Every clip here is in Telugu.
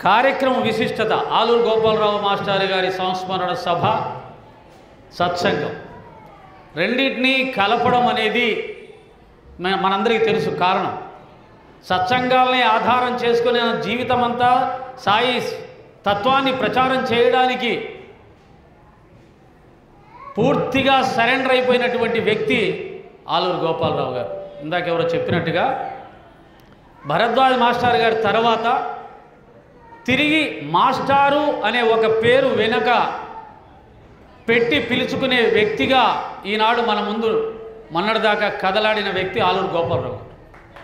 కార్యక్రమ విశిష్టత ఆలూరు గోపాలరావు మాస్టర్ గారి సంస్మరణ సభ సత్సంగం రెండింటినీ కలపడం అనేది మన- మనందరికీ తెలుసు కారణం సత్సంగాల్ని ఆధారం చేసుకునే జీవితం అంతా సాయి తత్వాన్ని ప్రచారం చేయడానికి పూర్తిగా సరెండర్ అయిపోయినటువంటి వ్యక్తి ఆలూరు గోపాలరావు గారు ఇందాక ఎవరో చెప్పినట్టుగా భరద్వాజ్ మాస్టర్ గారి తర్వాత తిరిగి మాస్టారు అనే ఒక పేరు వెనుక పెట్టి పిలుచుకునే వ్యక్తిగా ఈనాడు మన ముందు మొన్నటిదాకా కదలాడిన వ్యక్తి ఆలూరు గోపాలరావు గారు.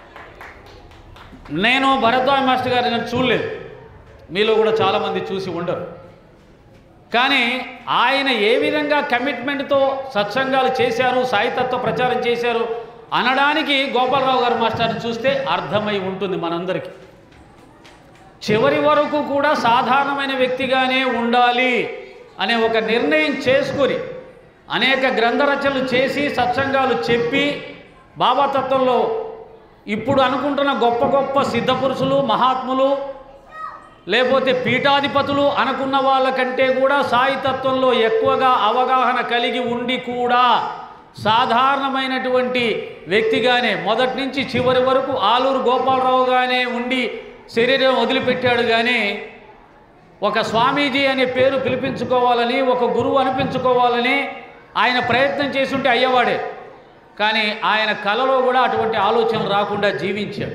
నేను భరద్వాజ్ మాస్టర్ గారిని నేను చూడలేదు మీలో కూడా చాలామంది చూసి ఉండరు కానీ ఆయన ఏ విధంగా కమిట్మెంట్తో సత్సంగాలు చేశారు సాయితత్వ ప్రచారం చేశారు అనడానికి గోపాలరావు గారు మాస్టర్ని చూస్తే అర్థమై ఉంటుంది మనందరికీ చివరి వరకు కూడా సాధారణమైన వ్యక్తిగానే ఉండాలి అనే ఒక నిర్ణయం చేసుకొని అనేక గ్రంథ రచనలు చేసి సత్సంగాలు చెప్పి బాబాతత్వంలో ఇప్పుడు అనుకుంటున్న గొప్ప గొప్ప సిద్ధపురుషులు మహాత్ములు లేకపోతే పీఠాధిపతులు అనుకున్న వాళ్ళకంటే కూడా సాయితత్వంలో ఎక్కువగా అవగాహన కలిగి ఉండి కూడా సాధారణమైనటువంటి వ్యక్తిగానే మొదటి నుంచి చివరి వరకు ఆలూరు గోపాలరావుగానే ఉండి శరీరం వదిలిపెట్టాడు కానీ ఒక స్వామీజీ అనే పేరు పిలిపించుకోవాలని ఒక గురువు అనిపించుకోవాలని ఆయన ప్రయత్నం చేసుంటే అయ్యేవాడే కానీ ఆయన కలలో కూడా అటువంటి ఆలోచనలు రాకుండా జీవించాడు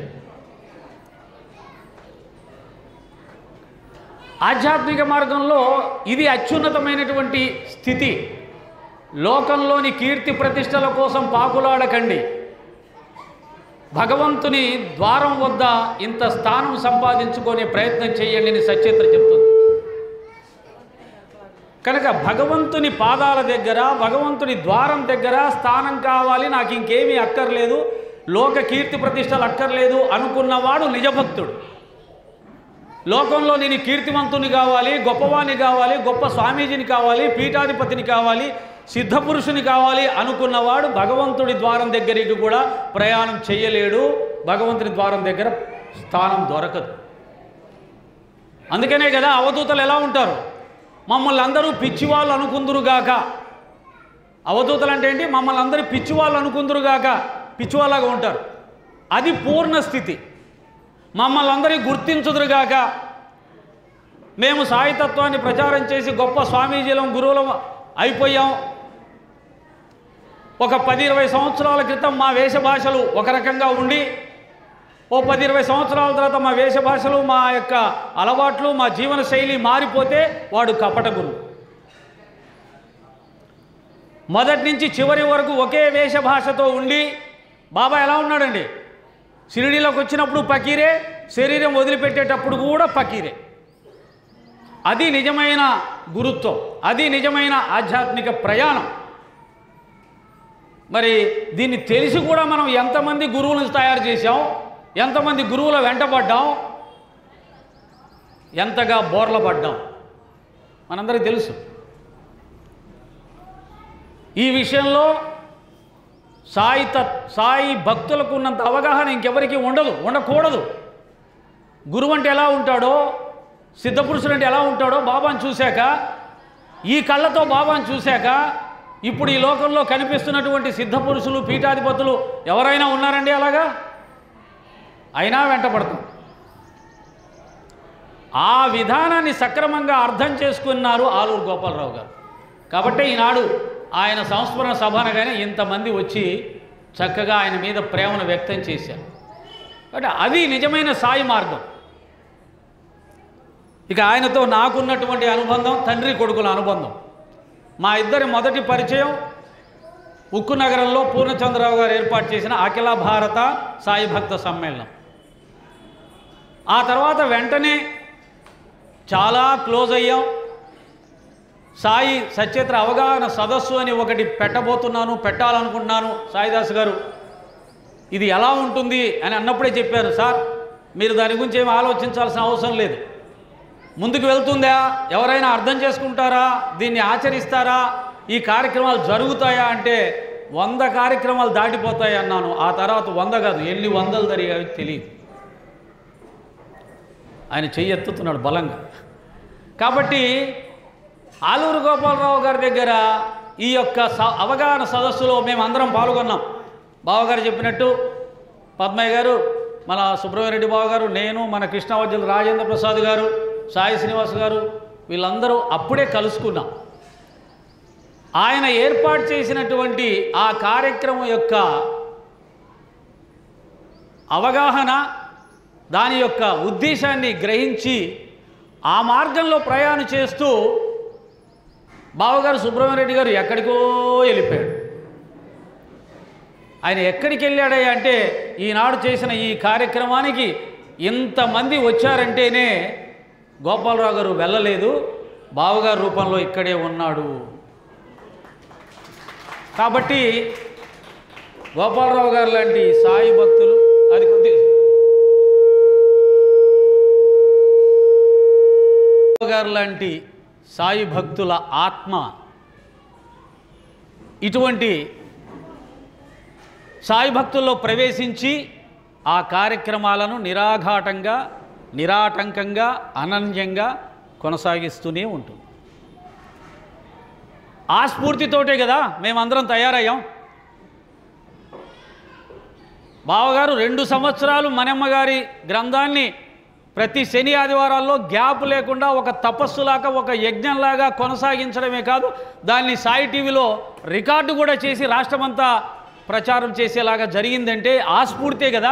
ఆధ్యాత్మిక మార్గంలో ఇది అత్యున్నతమైనటువంటి స్థితి లోకంలోని కీర్తి ప్రతిష్టల కోసం పాకులాడకండి భగవంతుని ద్వారం వద్ద ఇంత స్థానం సంపాదించుకునే ప్రయత్నం చేయండి అని సచేత్ర చెప్తుంది కనుక భగవంతుని పాదాల దగ్గర భగవంతుని ద్వారం దగ్గర స్థానం కావాలి నాకు ఇంకేమీ అక్కర్లేదు లోక కీర్తి ప్రతిష్టలు అక్కర్లేదు అనుకున్నవాడు నిజభక్తుడు లోకంలో నేను కీర్తివంతుని కావాలి గొప్పవాణ్ణి కావాలి గొప్ప స్వామీజీని కావాలి పీఠాధిపతిని కావాలి సిద్ధపురుషుని కావాలి అనుకున్నవాడు భగవంతుడి ద్వారం దగ్గరికి కూడా ప్రయాణం చేయలేడు భగవంతుని ద్వారం దగ్గర స్థానం దొరకదు అందుకనే కదా అవధూతలు ఎలా ఉంటారు మమ్మల్ని అందరూ పిచ్చివాళ్ళు అనుకుందురుగాక అవధూతలు అంటే ఏంటి మమ్మల్ని అందరూ పిచ్చివాళ్ళు అనుకుందురుగాక పిచ్చివాళ్ళగా ఉంటారు అది పూర్ణ స్థితి మమ్మల్ని అందరినీ గుర్తించుదురుగాక మేము సాయితత్వాన్ని ప్రచారం చేసి గొప్ప స్వామీజీలం గురువులం అయిపోయాం ఒక పది ఇరవై సంవత్సరాల క్రితం మా వేషభాషలు ఒక రకంగా ఉండి ఓ పది ఇరవై సంవత్సరాల తర్వాత మా వేషభాషలు మా యొక్క అలవాట్లు మా జీవన శైలి మారిపోతే వాడు కపట గురువు మొదటి నుంచి చివరి వరకు ఒకే వేషభాషతో ఉండి బాబా ఎలా ఉన్నాడండి షిరిడీలోకి వచ్చినప్పుడు పకీరే శరీరం వదిలిపెట్టేటప్పుడు కూడా పకీరే అది నిజమైన గురుత్వం అది నిజమైన ఆధ్యాత్మిక ప్రయాణం మరి దీన్ని తెలిసి కూడా మనం ఎంతమంది గురువులను తయారు చేశాం ఎంతమంది గురువుల వెంటబడ్డాం ఎంతగా బోర్ల పడ్డాం మనందరికీ తెలుసు ఈ విషయంలో సాయి తత్ సాయి భక్తులకు ఉన్నంత అవగాహన ఇంకెవరికి ఉండదు ఉండకూడదు గురువు అంటే ఎలా ఉంటాడో సిద్ధపురుషుడు అంటే ఎలా ఉంటాడో బాబాను చూశాక ఈ కళ్ళతో బాబాను చూశాక ఇప్పుడు ఈ లోకంలో కనిపిస్తున్నటువంటి సిద్ధపురుషులు పీఠాధిపతులు ఎవరైనా ఉన్నారండి అలాగా అయినా వెంటపడుతుంది ఆ విధానాన్ని సక్రమంగా అర్థం చేసుకున్నారు ఆలూరు గోపాలరావు గారు కాబట్టి ఈనాడు ఆయన సంస్మరణ సభ అనగానే ఇంతమంది వచ్చి చక్కగా ఆయన మీద ప్రేమను వ్యక్తం చేశారు కాబట్టి అది నిజమైన సాయి మార్గం ఇక ఆయనతో నాకున్నటువంటి అనుబంధం తండ్రి కొడుకుల అనుబంధం మా ఇద్దరి మొదటి పరిచయం ఉక్కు నగరంలో పూర్ణచంద్రరావు గారు ఏర్పాటు చేసిన అఖిల భారత సాయి భక్త సమ్మేళనం ఆ తర్వాత వెంటనే చాలా క్లోజ్ అయ్యాం సాయి సచేత్ర అవగాహన సదస్సు అని ఒకటి పెట్టబోతున్నాను పెట్టాలనుకుంటున్నాను సాయిదాస్ గారు ఇది ఎలా ఉంటుంది అని అన్నప్పుడే చెప్పాను సార్ మీరు దాని గురించి ఏమి ఆలోచించాల్సిన అవసరం లేదు ముందుకు వెళ్తుందా ఎవరైనా అర్థం చేసుకుంటారా దీన్ని ఆచరిస్తారా ఈ కార్యక్రమాలు జరుగుతాయా అంటే వంద కార్యక్రమాలు దాటిపోతాయి అన్నాను ఆ తర్వాత వంద కాదు ఎన్ని వందలు జరిగాయో తెలియదు ఆయన చెయ్యి ఎత్తుతున్నాడు బలంగా కాబట్టి ఆలూరు గోపాలరావు గారి దగ్గర ఈ యొక్క స- అవగాహన సదస్సులో మేము అందరం పాల్గొన్నాం బావగారు చెప్పినట్టు పద్మయ్య గారు మన సుబ్రహ్మణ్యరెడ్డి బావ గారు నేను మన కృష్ణావజ్జల రాజేంద్ర ప్రసాద్ గారు సాయి శ్రీనివాస్ గారు వీళ్ళందరూ అప్పుడే కలుసుకున్నాం ఆయన ఏర్పాటు చేసినటువంటి ఆ కార్యక్రమం యొక్క అవగాహన దాని యొక్క ఉద్దేశాన్ని గ్రహించి ఆ మార్గంలో ప్రయాణం చేస్తూ బావగారు సుబ్రహ్మణ్యరెడ్డి గారు ఎక్కడికో వెళ్ళిపోయాడు ఆయన ఎక్కడికి వెళ్ళాడయ్యా అంటే ఈనాడు చేసిన ఈ కార్యక్రమానికి ఇంతమంది వచ్చారంటేనే గోపాలరావు గారు వెళ్ళలేదు బావగారు రూపంలో ఇక్కడే ఉన్నాడు కాబట్టి గోపాలరావు గారు లాంటి సాయి భక్తులు అది కొద్ది గారు లాంటి సాయి భక్తుల ఆత్మ ఇటువంటి సాయి భక్తుల్లో ప్రవేశించి ఆ కార్యక్రమాలను నిరాఘాటంగా నిరాటంకంగా అనన్యంగా కొనసాగిస్తూనే ఉంటుంది ఆ స్ఫూర్తితోటే కదా మేమందరం తయారయ్యాం బావగారు రెండు సంవత్సరాలు మనమ్మ గారి గ్రంథాన్ని ప్రతి శని ఆదివారాల్లో గ్యాప్ లేకుండా ఒక తపస్సులాగా ఒక యజ్ఞంలాగా కొనసాగించడమే కాదు దాన్ని సాయి టీవీలో రికార్డు కూడా చేసి రాష్ట్రమంతా ప్రచారం చేసేలాగా జరిగిందంటే ఆ స్ఫూర్తే కదా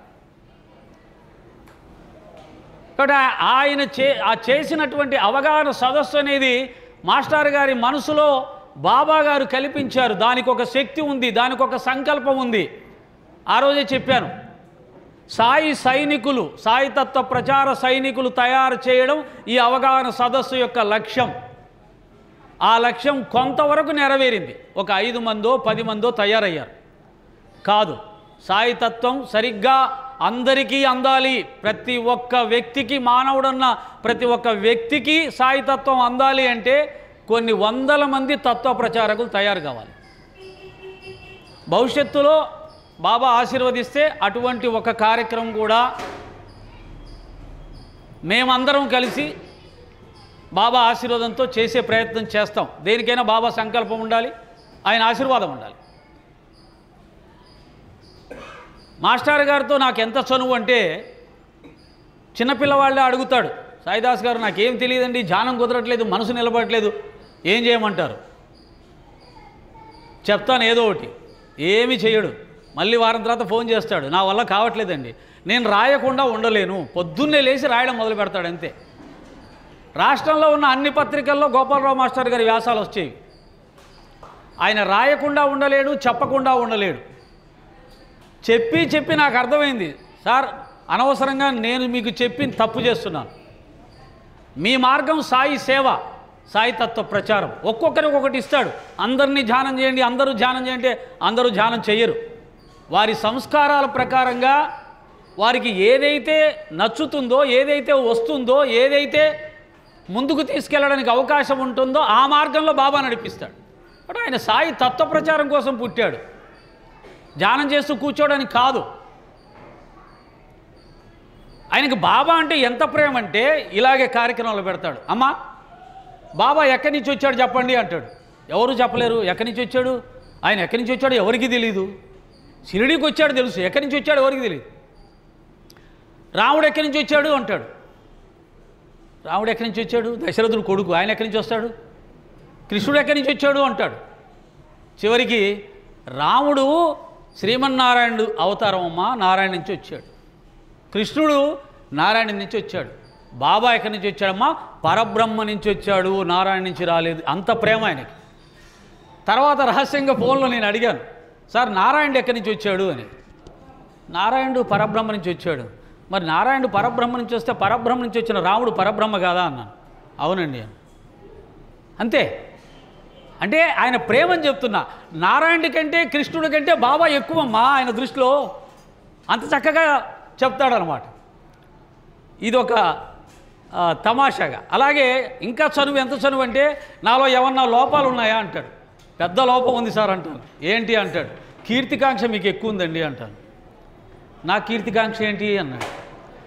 కాబట్టి ఆ- ఆయన చే ఆ చేసినటువంటి అవగాహన సదస్సు అనేది మాస్టర్ గారి మనసులో బాబా గారు కల్పించారు దానికి ఒక శక్తి ఉంది దానికి ఒక సంకల్పం ఉంది ఆ రోజే చెప్పాను సాయి సైనికులు సాయి తత్వ ప్రచార సైనికులు తయారు చేయడం ఈ అవగాహన సదస్సు యొక్క లక్ష్యం ఆ లక్ష్యం కొంతవరకు నెరవేరింది ఒక ఐదు మందో పది మందో తయారయ్యారు కాదు సాయి తత్వం సరిగ్గా అందరికీ అందాలి ప్రతి ఒక్క వ్యక్తికి మానవుడన్న ప్రతి ఒక్క వ్యక్తికి సాయి తత్వం అందాలి అంటే కొన్ని వందల మంది తత్వ ప్రచారకులు తయారు కావాలి భవిష్యత్తులో బాబా ఆశీర్వదిస్తే అటువంటి ఒక కార్యక్రమం కూడా మేమందరం కలిసి బాబా ఆశీర్వాదంతో చేసే ప్రయత్నం చేస్తాం దేనికైనా బాబా సంకల్పం ఉండాలి ఆయన ఆశీర్వాదం ఉండాలి మాస్టర్ గారితో నాకు ఎంత చనువు అంటే చిన్నపిల్లవాళ్ళే అడుగుతాడు సాయిదాస్ గారు నాకేం తెలియదండి ధ్యానం కుదరట్లేదు మనసు నిలబడట్లేదు ఏం చేయమంటారు చెప్తాను ఏదో ఒకటి ఏమీ చేయడు మళ్ళీ వారం తర్వాత ఫోన్ చేస్తాడు నా వల్ల కావట్లేదండి నేను రాయకుండా ఉండలేను పొద్దున్నే లేచి రాయడం మొదలు పెడతాడు అంతే రాష్ట్రంలో ఉన్న అన్ని పత్రికల్లో గోపాలరావు మాస్టర్ గారి వ్యాసాలు వచ్చేవి ఆయన రాయకుండా ఉండలేడు చెప్పకుండా ఉండలేడు చెప్పి చెప్పి నాకు అర్థమైంది సార్ అనవసరంగా నేను మీకు చెప్పి తప్పు చేస్తున్నాను మీ మార్గం సాయి సేవ సాయి తత్వ ప్రచారం ఒక్కొక్కరికి ఒకటి ఇస్తాడు అందరినీ ధ్యానం చేయండి అందరూ ధ్యానం చేయండి అందరూ ధ్యానం చేయరు వారి సంస్కారాల ప్రకారంగా వారికి ఏదైతే నచ్చుతుందో ఏదైతే వస్తుందో ఏదైతే ముందుకు తీసుకెళ్ళడానికి అవకాశం ఉంటుందో ఆ మార్గంలో బాబా నడిపిస్తాడు అంటే ఆయన సాయి తత్వ ప్రచారం కోసం పుట్టాడు ధ్యానం చేస్తూ కూర్చోవడానికి కాదు ఆయనకి బాబా అంటే ఎంత ప్రేమ అంటే ఇలాగే కార్యక్రమాలు పెడతాడు అమ్మా బాబా ఎక్కడి నుంచి వచ్చాడు చెప్పండి అంటాడు ఎవరు చెప్పలేరు ఎక్కడి నుంచి వచ్చాడు ఆయన ఎక్కడి నుంచి వచ్చాడు ఎవరికి తెలియదు షిరిడీకి వచ్చాడు తెలుసు ఎక్కడి నుంచి వచ్చాడు ఎవరికి తెలియదు రాముడు ఎక్కడి నుంచి వచ్చాడు అంటాడు రాముడు ఎక్కడి నుంచి వచ్చాడు దశరథుడు కొడుకు ఆయన ఎక్కడి నుంచి వస్తాడు కృష్ణుడు ఎక్కడి నుంచి వచ్చాడు అంటాడు చివరికి రాముడు శ్రీమన్నారాయణుడు అవతారం అమ్మ నారాయణ నుంచి వచ్చాడు కృష్ణుడు నారాయణ నుంచి వచ్చాడు బాబా ఎక్కడి నుంచి వచ్చాడమ్మా పరబ్రహ్మ నుంచి వచ్చాడు నారాయణ నుంచి రాలేదు అంత ప్రేమ ఆయనకి తర్వాత రహస్యంగా ఫోన్లో నేను అడిగాను సార్ నారాయణుడు ఎక్కడి నుంచి వచ్చాడు అని నారాయణుడు పరబ్రహ్మ నుంచి వచ్చాడు మరి నారాయణుడు పరబ్రహ్మ నుంచి వస్తే పరబ్రహ్మ నుంచి వచ్చిన రాముడు పరబ్రహ్మ కాదా అన్నాను అవునండి అని అంతే అంటే ఆయన ప్రేమని చెప్తున్నా నారాయణుడి కంటే కృష్ణుడి కంటే బాబా ఎక్కువమ్మా ఆయన దృష్టిలో అంత చక్కగా చెప్తాడనమాట ఇది ఒక ఆ, తమాషాగా అలాగే ఇంకా చనువు ఎంత చనువు అంటే నాలో ఏమన్నా లోపాలు ఉన్నాయా అంటాడు పెద్ద లోపం ఉంది సార్ అంటాను ఏంటి అంటాడు కీర్తికాంక్ష మీకు ఎక్కువ ఉందండి అంటాను నా కీర్తికాంక్ష ఏంటి అన్నాడు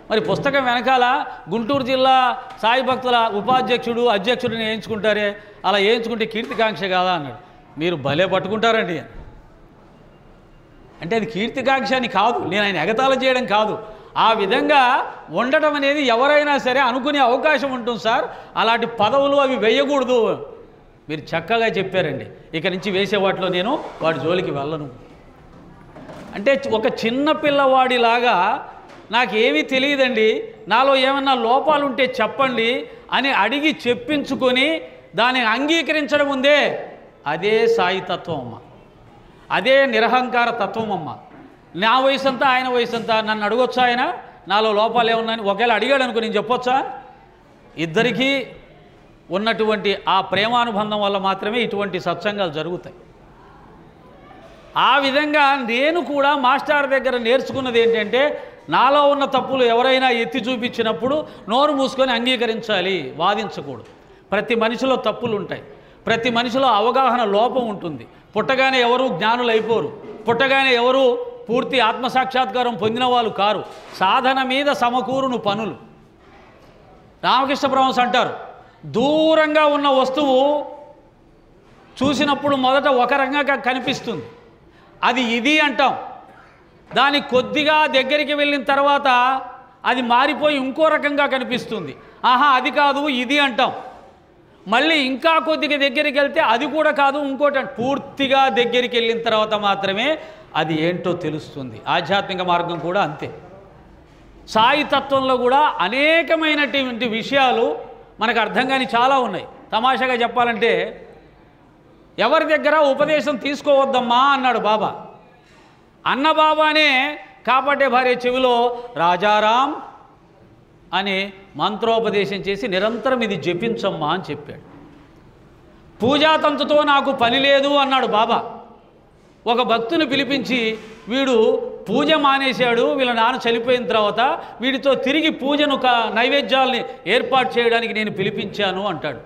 మరి పుస్తకం వెనకాల గుంటూరు జిల్లా సాయి భక్తుల ఉపాధ్యక్షుడు అధ్యక్షుడిని వేయించుకుంటారే అలా వేయించుకుంటే కీర్తికాంక్ష కాదా అన్నాడు మీరు భలే పట్టుకుంటారండి అని. అంటే అది కీర్తికాంక్ష అని కాదు నేను ఆయన ఎగతాళం చేయడం కాదు ఆ విధంగా ఉండటం అనేది ఎవరైనా సరే అనుకునే అవకాశం ఉంటుంది సార్ అలాంటి పదవులు అవి వేయకూడదు మీరు చక్కగా చెప్పారండి ఇక నుంచి వేసే వాటిలో నేను వాడి జోలికి వెళ్ళను అంటే ఒక చిన్న పిల్లవాడిలాగా నాకేమీ తెలియదండి నాలో ఏమన్నా లోపాలు ఉంటే చెప్పండి అని అడిగి చెప్పించుకొని దాన్ని అంగీకరించడం ఉందే అదే సాయి తత్వం అమ్మ అదే నిరహంకార తత్వం అమ్మ నా వయసు అంతా ఆయన వయసు అంతా నన్ను అడగొచ్చా ఆయన నాలో లోపాలు ఏమున్నాయని ఒకవేళ అడిగాడు అనుకో నేను చెప్పొచ్చా ఇద్దరికీ ఉన్నటువంటి ఆ ప్రేమానుబంధం వల్ల మాత్రమే ఇటువంటి సత్సంగాలు జరుగుతాయి ఆ విధంగా నేను కూడా మాస్టర్ దగ్గర నేర్చుకున్నది ఏంటంటే నాలో ఉన్న తప్పులు ఎవరైనా ఎత్తి చూపించినప్పుడు నోరు మూసుకొని అంగీకరించాలి వాదించకూడదు ప్రతి మనిషిలో తప్పులు ఉంటాయి ప్రతి మనిషిలో అవగాహన లోపం ఉంటుంది పుట్టగానే ఎవరు జ్ఞానులు అయిపోరు పుట్టగానే ఎవరు పూర్తి ఆత్మసాక్షాత్కారం పొందిన వాళ్ళు కారు సాధన మీద సమకూరును పనులు రామకృష్ణ పరమహంస అంటారు దూరంగా ఉన్న వస్తువు చూసినప్పుడు మొదట ఒక రకంగా కనిపిస్తుంది అది ఇది అంటాం దాని కొద్దిగా దగ్గరికి వెళ్ళిన తర్వాత అది మారిపోయి ఇంకో రకంగా కనిపిస్తుంది ఆహా అది కాదు ఇది అంటాం మళ్ళీ ఇంకా కొద్దిగా దగ్గరికి వెళ్తే అది కూడా కాదు ఇంకోటి అంట- పూర్తిగా దగ్గరికి వెళ్ళిన తర్వాత మాత్రమే అది ఏంటో తెలుస్తుంది ఆధ్యాత్మిక మార్గం కూడా అంతే సాయి తత్వంలో కూడా అనేకమైనటువంటి విషయాలు మనకు అర్థం కాని చాలా ఉన్నాయి తమాషాగా చెప్పాలంటే ఎవరి దగ్గర ఉపదేశం తీసుకోవద్దమ్మా అన్నాడు బాబా అన్న బాబానే కాపాడే భార్య చెవిలో రాజారాం అని మంత్రోపదేశం చేసి నిరంతరం ఇది జపించమ్మా అని చెప్పాడు పూజాతంతుతో నాకు పని లేదు అన్నాడు బాబా ఒక భక్తుని పిలిపించి వీడు పూజ మానేశాడు వీళ్ళ నాన్న చనిపోయిన తర్వాత వీడితో తిరిగి పూజను క నైవేద్యాల్ని ఏర్పాటు చేయడానికి నేను పిలిపించాను అంటాడు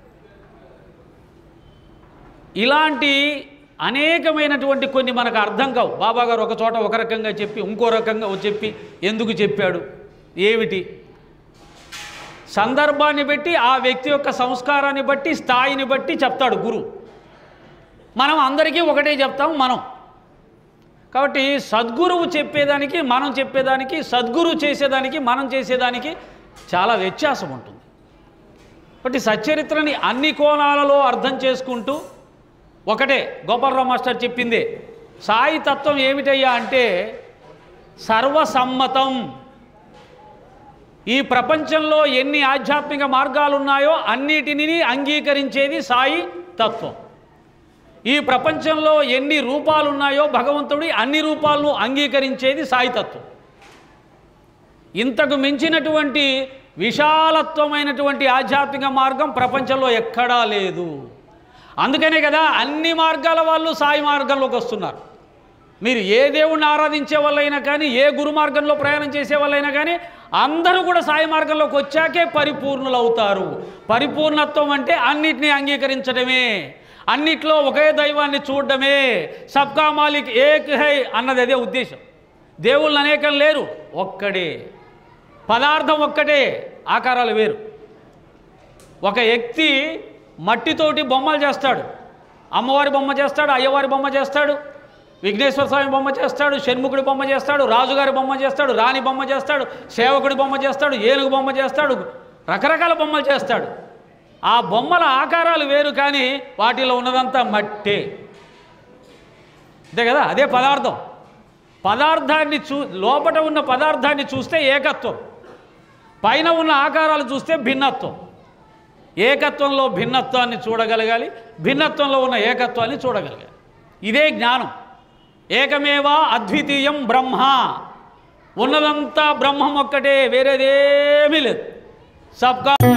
ఇలాంటి అనేకమైనటువంటి కొన్ని మనకు అర్థం కావు బాబా గారు ఒక చోట ఒక రకంగా చెప్పి ఇంకో రకంగా చెప్పి ఎందుకు చెప్పాడు ఏమిటి సందర్భాన్ని బట్టి ఆ వ్యక్తి యొక్క సంస్కారాన్ని బట్టి స్థాయిని బట్టి చెప్తాడు గురు మనం అందరికీ ఒకటే చెప్తాం మనం కాబట్టి సద్గురువు చెప్పేదానికి మనం చెప్పేదానికి సద్గురువు చేసేదానికి మనం చేసేదానికి చాలా వ్యత్యాసం ఉంటుంది కాబట్టి సచ్చరిత్రని అన్ని కోణాలలో అర్థం చేసుకుంటూ ఒకటే గోపాలరావు మాస్టర్ చెప్పిందే సాయి తత్వం ఏమిటయ్యా అంటే సర్వసమ్మతం ఈ ప్రపంచంలో ఎన్ని ఆధ్యాత్మిక మార్గాలు ఉన్నాయో అన్నిటినీ అంగీకరించేది సాయి తత్వం ఈ ప్రపంచంలో ఎన్ని రూపాలు ఉన్నాయో భగవంతుడి అన్ని రూపాలను అంగీకరించేది సాయి తత్వం ఇంతకు మించినటువంటి విశాలత్వమైనటువంటి ఆధ్యాత్మిక మార్గం ప్రపంచంలో ఎక్కడా లేదు అందుకనే కదా అన్ని మార్గాల వాళ్ళు సాయి మార్గంలోకి వస్తున్నారు మీరు ఏ దేవుణ్ణి ఆరాధించే వాళ్ళైనా కానీ ఏ గురు మార్గంలో ప్రయాణం చేసే వాళ్ళైనా కానీ అందరూ కూడా సాయి మార్గంలోకి వచ్చాకే పరిపూర్ణులు అవుతారు పరిపూర్ణత్వం అంటే అన్నిటినీ అంగీకరించడమే అన్నిట్లో ఒకే దైవాన్ని చూడడమే సబ్కా మాలిక్ ఏక్ హై అన్నది అదే ఉద్దేశం దేవుళ్ళు అనేకం లేరు ఒక్కడే పదార్థం ఒక్కటే ఆకారాలు వేరు ఒక వ్యక్తి మట్టితోటి బొమ్మలు చేస్తాడు అమ్మవారి బొమ్మ చేస్తాడు అయ్యవారి బొమ్మ చేస్తాడు విఘ్నేశ్వర స్వామి బొమ్మ చేస్తాడు షణ్ముఖుడి బొమ్మ చేస్తాడు రాజుగారి బొమ్మ చేస్తాడు రాణి బొమ్మ చేస్తాడు సేవకుడి బొమ్మ చేస్తాడు ఏనుగు బొమ్మ చేస్తాడు రకరకాల బొమ్మలు చేస్తాడు ఆ బొమ్మల ఆకారాలు వేరు కానీ వాటిలో ఉన్నదంతా మట్టే అంతే కదా అదే పదార్థం పదార్థాన్ని చూ లోపట ఉన్న పదార్థాన్ని చూస్తే ఏకత్వం పైన ఉన్న ఆకారాలు చూస్తే భిన్నత్వం ఏకత్వంలో భిన్నత్వాన్ని చూడగలగాలి భిన్నత్వంలో ఉన్న ఏకత్వాన్ని చూడగలగాలి ఇదే జ్ఞానం ఏకమేవా అద్వితీయం బ్రహ్మ ఉన్నదంతా బ్రహ్మం ఒక్కటే వేరేదేమీ లేదు సబ్కా